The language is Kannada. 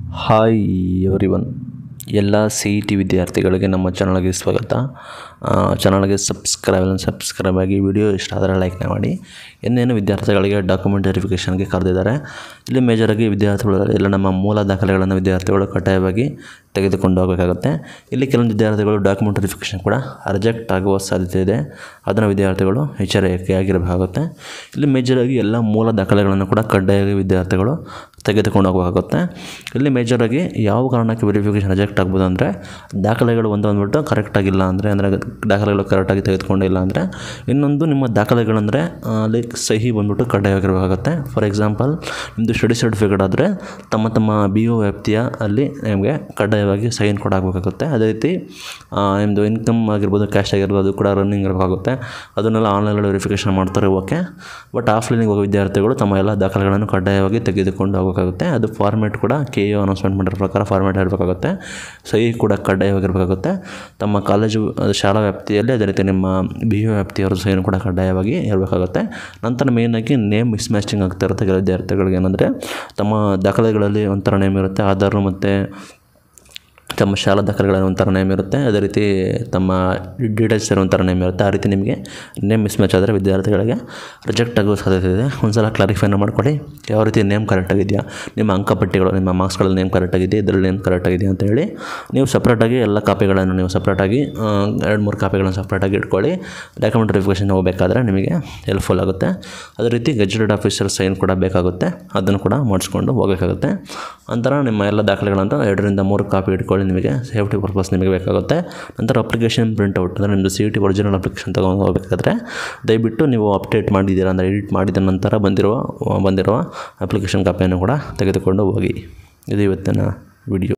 ಹಾಯ್ ಎವ್ರಿವನ್ ಎಲ್ಲ ಸಿ ಇ ಟಿ ವಿದ್ಯಾರ್ಥಿಗಳಿಗೆ ನಮ್ಮ ಚಾನಲ್ಗೆ ಸ್ವಾಗತ ಚಾನಲ್ಗೆ ಸಬ್ಸ್ಕ್ರೈಬ್ ಸಬ್ಸ್ಕ್ರೈಬ್ ಆಗಿ ವಿಡಿಯೋ ಇಷ್ಟ ಆದರೆ ಲೈಕ್ನ ಮಾಡಿ ಇನ್ನೇನು ವಿದ್ಯಾರ್ಥಿಗಳಿಗೆ ಡಾಕ್ಯುಮೆಂಟ್ ವೆರಿಫಿಕೇಷನ್ಗೆ ಕರೆದಿದ್ದಾರೆ ಇಲ್ಲಿ ಮೇಜರಾಗಿ ವಿದ್ಯಾರ್ಥಿಗಳು ಎಲ್ಲ ನಮ್ಮ ಮೂಲ ದಾಖಲೆಗಳನ್ನು ವಿದ್ಯಾರ್ಥಿಗಳು ಕಡ್ಡಾಯವಾಗಿ ತೆಗೆದುಕೊಂಡು ಹೋಗಬೇಕಾಗುತ್ತೆ ಇಲ್ಲಿ ಕೆಲವೊಂದು ವಿದ್ಯಾರ್ಥಿಗಳು ಡಾಕ್ಯುಮೆಂಟ್ ವೆರಿಫಿಕೇಷನ್ ಕೂಡ ರಿಜೆಕ್ಟ್ ಆಗುವ ಸಾಧ್ಯತೆ ಇದೆ ಅದನ್ನು ವಿದ್ಯಾರ್ಥಿಗಳು ಎಚ್ಚರಿಕೆಯಾಗಿರಬೇಕಾಗುತ್ತೆ ಇಲ್ಲಿ ಮೇಜರಾಗಿ ಎಲ್ಲ ಮೂಲ ದಾಖಲೆಗಳನ್ನು ಕೂಡ ಕಡ್ಡಾಯವಾಗಿ ವಿದ್ಯಾರ್ಥಿಗಳು ತೆಗೆದುಕೊಂಡು ಹೋಗಬೇಕಾಗುತ್ತೆ ಇಲ್ಲಿ ಮೇಜರಾಗಿ ಯಾವ ಕಾರಣಕ್ಕೆ ವೆರಿಫಿಕೇಷನ್ ರಿಜೆಕ್ಟ್ ಆಗ್ಬೋದು ಅಂದರೆ ದಾಖಲೆಗಳು ಒಂದು ಅಂದ್ಬಿಟ್ಟು ಕರೆಕ್ಟಾಗಿಲ್ಲ ಅಂದರೆ ಅಂದರೆ ದಾಖಲೆಗಳು ಕರೆಕ್ಟಾಗಿ ತೆಗೆದುಕೊಂಡಿಲ್ಲ ಅಂದರೆ ಇನ್ನೊಂದು ನಿಮ್ಮ ದಾಖಲೆಗಳಂದರೆ ಅಲ್ಲಿ ಸಹಿ ಬಂದ್ಬಿಟ್ಟು ಕಡ್ಡಾಯವಾಗಿರಬೇಕಾಗುತ್ತೆ ಫಾರ್ ಎಕ್ಸಾಂಪಲ್ ನಿಮ್ಮದು ಸ್ಟಡಿ ಸರ್ಟಿಫಿಕೇಟ್ ಆದರೆ ತಮ್ಮ ತಮ್ಮ ಬಿ ಒ ವ್ಯಾಪ್ತಿಯ ಅಲ್ಲಿ ನಿಮಗೆ ಕಡ್ಡಾಯವಾಗಿ ಸೈನ್ ಕೂಡ ಆಗಬೇಕಾಗುತ್ತೆ ಅದೇ ರೀತಿ ನಿಮ್ಮದು ಇನ್ಕಮ್ ಆಗಿರ್ಬೋದು ಕ್ಯಾಶ್ ಆಗಿರ್ಬೋದು ಅದು ಕೂಡ ರನ್ನಿಂಗ್ ಇರಬೇಕಾಗುತ್ತೆ ಅದನ್ನೆಲ್ಲ ಆನ್ಲೈನಲ್ಲಿ ವೆರಿಫಿಕೇಷನ್ ಮಾಡ್ತಾರೆ ಓಕೆ ಬಟ್ ಆಫ್ಲೈನಿಗೆ ಹೋಗೋ ವಿದ್ಯಾರ್ಥಿಗಳು ತಮ್ಮ ಎಲ್ಲ ದಾಖಲೆಗಳನ್ನು ಕಡ್ಡಾಯವಾಗಿ ತೆಗೆದುಕೊಂಡು ಹೋಗಬೇಕಾಗುತ್ತೆ ಅದು ಫಾರ್ಮೇಟ್ ಕೂಡ ಕೆ ಎ ಅನೌನ್ಸ್ಮೆಂಟ್ ಮಾಡಿರೋ ಪ್ರಕಾರ ಫಾರ್ಮೇಟ್ ಇರಬೇಕಾಗುತ್ತೆ ಸಹಿ ಕೂಡ ಕಡ್ಡಾಯವಾಗಿರಬೇಕಾಗುತ್ತೆ ತಮ್ಮ ಕಾಲೇಜು ಅದು ಶಾಲಾ ವ್ಯಾಪ್ತಿಯಲ್ಲಿ ಅದೇ ರೀತಿ ನಿಮ್ಮ ಬಿ ಯು ವ್ಯಾಪ್ತಿಯವರ ಸಹಿನೂ ಕೂಡ ಕಡ್ಡಾಯವಾಗಿ ಇರಬೇಕಾಗುತ್ತೆ ನಂತರ ಮೇಯ್ನಾಗಿ ನೇಮ್ ಮಿಸ್ ಮ್ಯಾಚಿಂಗ್ ಆಗ್ತಾ ಇರುತ್ತೆ ಕೆಲವು ವಿದ್ಯಾರ್ಥಿಗಳಿಗೆ ಏನಂದರೆ ತಮ್ಮ ದಾಖಲೆಗಳಲ್ಲಿ ಒಂಥರ ನೇಮ್ ಇರುತ್ತೆ ಆಧಾರ್ ಮತ್ತು ತಮ್ಮ ಶಾಲಾ ದಾಖಲೆಗಳಲ್ಲಿ ಒಂಥರ ನೇಮ್ ಇರುತ್ತೆ ಅದೇ ರೀತಿ ತಮ್ಮ ಡೀಟೇಲ್ಸ್ ಇರೋ ಒಂಥರ ನೇಮ್ ಇರುತ್ತೆ ಆ ರೀತಿ ನಿಮಗೆ ನೇಮ್ ಮಿಸ್ ಮ್ಯಾಚ್ ಆದರೆ ವಿದ್ಯಾರ್ಥಿಗಳಿಗೆ ರಿಜೆಕ್ಟ್ ಆಗೋ ಸಾಧ್ಯತೆ ಇದೆ ಒಂದು ಸಲ ಕ್ಲಾರಿಫೈನ ಮಾಡ್ಕೊಳ್ಳಿ ಯಾವ ರೀತಿ ನೇಮ್ ಕರೆಕ್ಟಾಗಿದೆಯಾ ನಿಮ್ಮ ಅಂಕಪಟ್ಟಿಗಳು ನಿಮ್ಮ ಮಾರ್ಕ್ಸ್ಗಳಲ್ಲಿ ನೇಮ್ ಕರೆಕ್ಟಾಗಿದೆ ಇದರಲ್ಲಿ ನೇಮ್ ಕರೆಕ್ಟಾಗಿದೆ ಅಂತ ಹೇಳಿ ನೀವು ಸಪ್ರೇಟಾಗಿ ಎಲ್ಲ ಕಾಪಿಗಳನ್ನು ನೀವು ಸಪ್ರೇಟಾಗಿ ಎರಡು ಮೂರು ಕಾಪಿಗಳನ್ನು ಸಪ್ರೇಟಾಗಿ ಇಟ್ಕೊಳ್ಳಿ ಡಾಕ್ಯುಮೆಂಟ್ ವೆರಿಫಿಕೇಷನ್ ಹೋಗಬೇಕಾದ್ರೆ ನಿಮಗೆ ಹೆಲ್ಪ್ಫುಲ್ ಆಗುತ್ತೆ ಅದೇ ರೀತಿ ಗೆಜೆಟೆಡ್ ಆಫೀಸರ್ ಸೈನ್ ಕೂಡ ಬೇಕಾಗುತ್ತೆ ಅದನ್ನು ಕೂಡ ಮಾಡಿಸ್ಕೊಂಡು ಹೋಗಬೇಕಾಗುತ್ತೆ ನಂತರ ನಿಮ್ಮ ಎಲ್ಲ ದಾಖಲೆಗಳಂತ ಎರಡರಿಂದ ಮೂರು ಕಾಪಿ ಇಟ್ಕೊಳ್ಳಿ ನಿಮಗೆ ಸೇಫ್ಟಿ ಪರ್ಪಸ್ ನಿಮಗೆ ಬೇಕಾಗುತ್ತೆ ನಂತರ ಅಪ್ಲಿಕೇಶನ್ ಪ್ರಿಂಟ್ಔಟ್ ಅಂದರೆ ನಿಮ್ಮದು C E T original application ತೊಗೊಂಡು ಹೋಗಬೇಕಾದ್ರೆ ದಯವಿಟ್ಟು ನೀವು ಅಪ್ಡೇಟ್ ಮಾಡಿದ್ದೀರಾ ಅಂದರೆ ಎಡಿಟ್ ಮಾಡಿದ ನಂತರ ಬಂದಿರುವ ಬಂದಿರುವ ಅಪ್ಲಿಕೇಶನ್ ಕಾಪಿಯನ್ನು ಕೂಡ ತೆಗೆದುಕೊಂಡು ಹೋಗಿ ಇದು ಇವತ್ತಿನ ವಿಡಿಯೋ